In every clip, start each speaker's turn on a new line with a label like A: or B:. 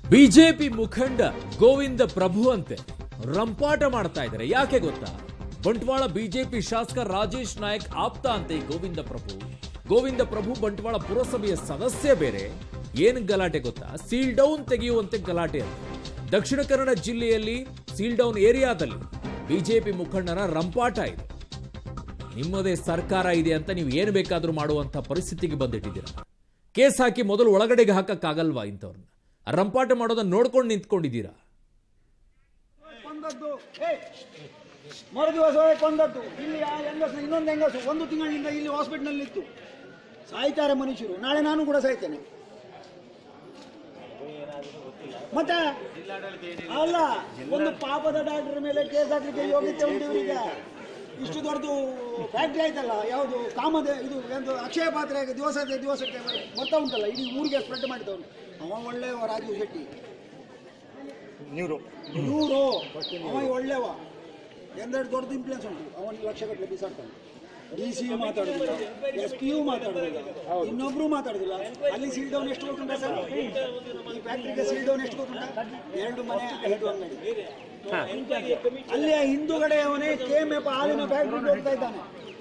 A: BJP ಮುಖಂಡ ಗೋವಿಂದ ಪ್ರಭು ಅಂತೆ ರಂಪಾಟ ಮಾಡ್ತಾ ಇದ್ದಾರೆ ಯಾಕೆ ಗೊತ್ತಾ ಬಂಟ್ವಾಳ ಬಿಜೆಪಿ ಶಾಸಕ ರಾಜೇಶ್ ನಾಯಕ್ ಆಪ್ತ ಅಂತೆ ಈ ಗೋವಿಂದ ಪ್ರಭು ಗೋವಿಂದ ಪ್ರಭು ಬಂಟ್ವಾಳ ಪುರಸಭೆಯ ಸದಸ್ಯ ಬೇರೆ ಏನ್ ಗಲಾಟೆ ಗೊತ್ತಾ ಸೀಲ್ ಡೌನ್ ತೆಗೆಯುವಂತೆ ಗಲಾಟೆ ಅಂತ ದಕ್ಷಿಣ ಕನ್ನಡ ಜಿಲ್ಲೆಯಲ್ಲಿ ಸೀಲ್ ಡೌನ್ ಏರಿಯಾದಲ್ಲಿ ಬಿಜೆಪಿ ಮುಖಂಡರ ರಂಪಾಟ ಇದೆ ನಿಮ್ಮದೇ ಸರ್ಕಾರ ಇದೆ ಅಂತ ನೀವು ಏನು ಬೇಕಾದರೂ ಮಾಡುವಂತ ಪರಿಸ್ಥಿತಿಗೆ ಬಂದಿಟ್ಟಿದ್ದೀರಾ ಕೇಸ್ ಹಾಕಿ ಮೊದಲು ಒಳಗಡೆಗೆ ಹಾಕಕ್ಕಾಗಲ್ವಾ ಇಂಥವ್ರನ್ನ ರಂಪಾಟ ಮಾಡೋದನ್ನ ನೋಡ್ಕೊಂಡು ನಿಂತ್ಕೊಂಡಿದ್ದೀರಾ
B: ಕೊಂದದ್ದು ಏ ಮರು ದಿವಸವೇ ಕೊಂದದ್ದು ಇಲ್ಲಿ ಆ ಹೆಂಗಸು ಇನ್ನೊಂದು ಹೆಂಗಸು ಒಂದು ತಿಂಗಳಿಂದ ಇಲ್ಲಿ ಹಾಸ್ಪಿಟ್ಲಲ್ಲಿ ಇತ್ತು ಸಾಯ್ತಾರೆ ಮನುಷ್ಯರು ನಾಳೆ ನಾನು ಕೂಡ ಸಾಯ್ತೇನೆ ಮತ್ತೆ ಅಲ್ಲ ಒಂದು ಪಾಪದ ಡಾಕ್ಟರ್ ಮೇಲೆ ಕೇಸ್ ಹಾಕ್ಲಿಕ್ಕೆ ಯೋಗ್ಯತೆ ಉಂಟು ಇವರಿಗೆ ಇಷ್ಟು ದೊಡ್ಡದು ಫ್ಯಾಕ್ಟ್ರಿ ಆಯ್ತಲ್ಲ ಯಾವುದು ಕಾಮದ ಇದು ಒಂದು ಅಕ್ಷಯ ಪಾತ್ರೆ ದಿವಸಕ್ಕೆ ದಿವಸಕ್ಕೆ ಬರ್ತಾ ಉಂಟಲ್ಲ ಇಡೀ ಊರಿಗೆ ಸ್ಪ್ರೆಡ್ ಮಾಡಿದವನು ಅವ ಒಳ್ಳೆಯವ ರಾಜೀವ್ ಶೆಟ್ಟಿ
C: ನೀರು
B: ನೂರು ಅವ ಒಳ್ಳೆವ ಎಂದೆರಡು ದೊಡ್ಡದು ಇಂಪ್ಲೂಯೆನ್ಸ್ ಉಂಟು ಅವನಿಗೆ ಲಕ್ಷ ಗಟ್ಟಲೆ ಬಿಸಾಡ್ತಾನೆ ಡಿ ಸಿ ಮಾತಾಡೋದಿಲ್ಲ ಎಸ್ ಪಿ ಯು ಮಾತಾಡೋದಿಲ್ಲ ಇನ್ನೊಬ್ರು ಮಾತಾಡೋದಿಲ್ಲ ಅಲ್ಲಿ ಸೀಲ್ ಡೌನ್ ಎಷ್ಟು ಗೊತ್ತುಂಟ ಸರ್ ಈ ಫ್ಯಾಕ್ಟ್ರಿಗೆ ಸೀಲ್ ಡೌನ್ ಎಷ್ಟು ಗೊತ್ತುಂಟ ಎರಡು ಮನೆ ಐದು ಅಂಗಡಿ ಅಲ್ಲಿಯ ಹಿಂದುಗಡೆ ಅವನೇ ಕೆ ಎಂ ಎಫ್ ಹಾಲಿನ ಫ್ಯಾಕ್ಟ್ರಿ ಹೋಗ್ತಾ ಇದ್ದಾನೆ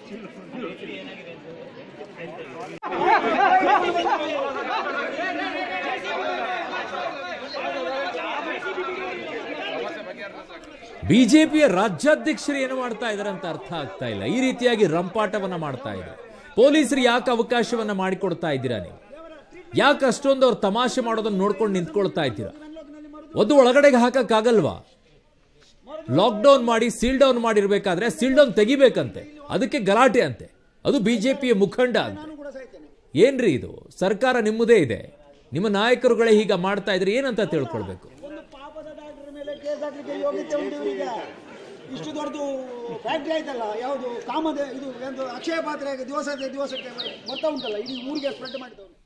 A: ಬಿಜೆಪಿಯ ರಾಜ್ಯಾಧ್ಯಕ್ಷರು ಏನು ಮಾಡ್ತಾ ಇದಾರೆ ಅಂತ ಅರ್ಥ ಆಗ್ತಾ ಇಲ್ಲ ಈ ರೀತಿಯಾಗಿ ರಂಪಾಟವನ್ನ ಮಾಡ್ತಾ ಇದ್ದಾರೆ ಪೊಲೀಸರು ಯಾಕೆ ಅವಕಾಶವನ್ನ ಮಾಡಿಕೊಡ್ತಾ ಇದ್ದೀರಾ ನೀವು ಯಾಕೆ ಅಷ್ಟೊಂದು ಅವ್ರು ತಮಾಷೆ ಮಾಡೋದನ್ನ ನೋಡ್ಕೊಂಡು ನಿಂತ್ಕೊಳ್ತಾ ಇದ್ದೀರಾ ಒಂದು ಒಳಗಡೆಗೆ ಹಾಕಕ್ಕಾಗಲ್ವಾ ಲಾಕ್ಡೌನ್ ಮಾಡಿ ಸೀಲ್ ಡೌನ್ ಮಾಡಿರ್ಬೇಕಾದ್ರೆ ಸೀಲ್ ಡೌನ್ ತೆಗಿಬೇಕಂತೆ ಅದಕ್ಕೆ ಗಲಾಟೆ ಅಂತೆ ಅದು ಬಿಜೆಪಿಯ ಮುಖಂಡ ಅಂತ
B: ನಾನು ಕೂಡ ಸಾಯ್ತೇನೆ
A: ಏನ್ರಿ ಇದು ಸರ್ಕಾರ ನಿಮ್ಮದೇ ಇದೆ ನಿಮ್ಮ ನಾಯಕರುಗಳೇ ಹೀಗ ಮಾಡ್ತಾ ಇದ್ರೆ ಏನಂತ ತಿಳ್ಕೊಳ್ಬೇಕು
B: ಒಂದು ಪಾಪದ ಡಾಕ್ಟರ್ ಮೇಲೆ ಕೇಸ್ ಹಾಕ್ಲಿಕ್ಕೆ ಯೋಗ್ಯತೆ ಉಂಟು ಇವರಿಗೆ ಇಷ್ಟು ದೊಡ್ಡದು ಫ್ಯಾಕ್ಟ್ರಿ ಆಯ್ತಲ್ಲ ಯಾವುದು ಕಾಮದ ಇದು ಒಂದು ಅಕ್ಷಯ ಪಾತ್ರೆ ದಿವಸಕ್ಕೆ ದಿವಸಕ್ಕೆ ಬರ್ತಾ ಉಂಟಲ್ಲ ಇಡೀ ಊರಿಗೆ ಸ್ಪ್ರೆಡ್ ಮಾಡಿದವನು